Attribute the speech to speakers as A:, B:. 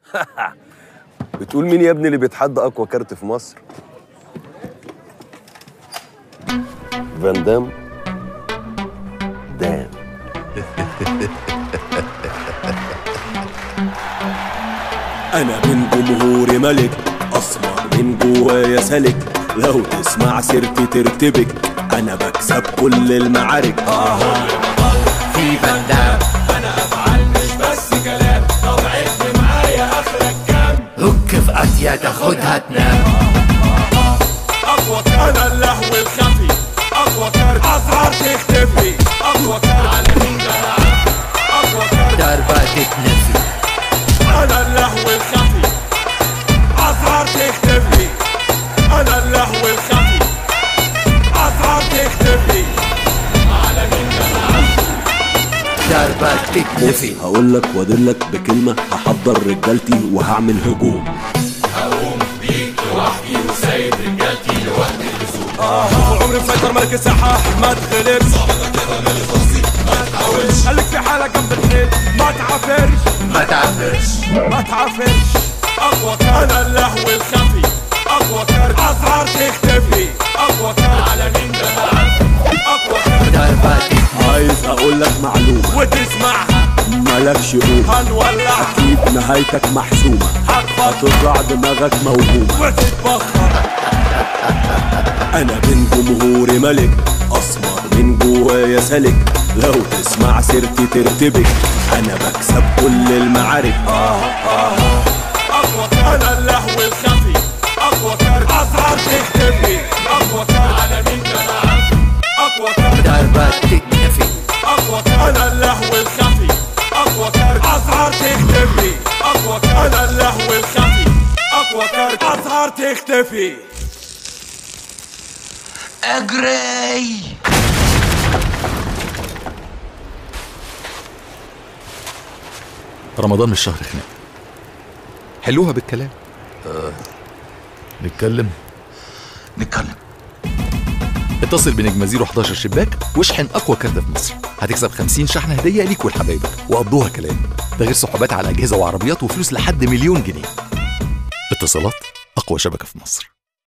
A: بتقول مين يا ابني اللي بيتحدى اقوى كارت في مصر فان دام دام انا من جمهوري ملك اسمر من جوايا سلك لو تسمع سيرتي ترتبك انا بكسب كل المعارك آه.
B: في بندام هك في قضية تاخدها تنام
C: اقوى كارت انا اللهو الخفي اقوى كارت اسرار تختفي اقوى كارت على مين اقوى كارت
B: ضربة تتنفي
C: انا اللهو الخفي اسرار تختفي انا اللهو الخفي اسرار تختفي
B: ضربة تتنفي
A: هقول لك وادلك بكلمه هحضر رجالتي وهعمل هجوم
C: طول عمري مسيطر ملك الساحة ما تغلبش خليك في حالك جنب الحيط ما تعافرش
B: ما تعفرش
C: ما تعافرش اقوى كارت انا اللهو الخفي اقوى كارت اسرار تختفي اقوى كارت على مين ده اقوى كارت
B: ضربة تتنفي
A: عايز اقول لك معلومه
C: وتسمعها
A: مالكش قوم
C: هنولعها
A: اكيد نهايتك محسومه
C: هتفضل
A: هتطلع دماغك موهومه
C: وتتبخر
A: انا من جمهوري ملك اسمر من جوايا سلك لو تسمع سيرتي ترتبك انا بكسب كل المعارك
C: اقوى كارت انا اللهو الخفي اقوى كارت اسرار تختفي اقوى كارت على مين ده اقوى كارت
B: ضربة تتنفي
C: اقوى كارت انا اللهو الخفي اقوى كارت اسرار تختفي اقوى كارت انا اللهو الخفي اقوى كارت اسرار تختفي
B: اجري
D: رمضان مش شهر خناق حلوها بالكلام آه. نتكلم
B: نتكلم
D: اتصل بنجمة 011 شباك واشحن اقوى كارت في مصر هتكسب 50 شحنه هديه ليك ولحبايبك وقضوها كلام ده غير سحوبات على اجهزه وعربيات وفلوس لحد مليون جنيه اتصالات اقوى شبكه في مصر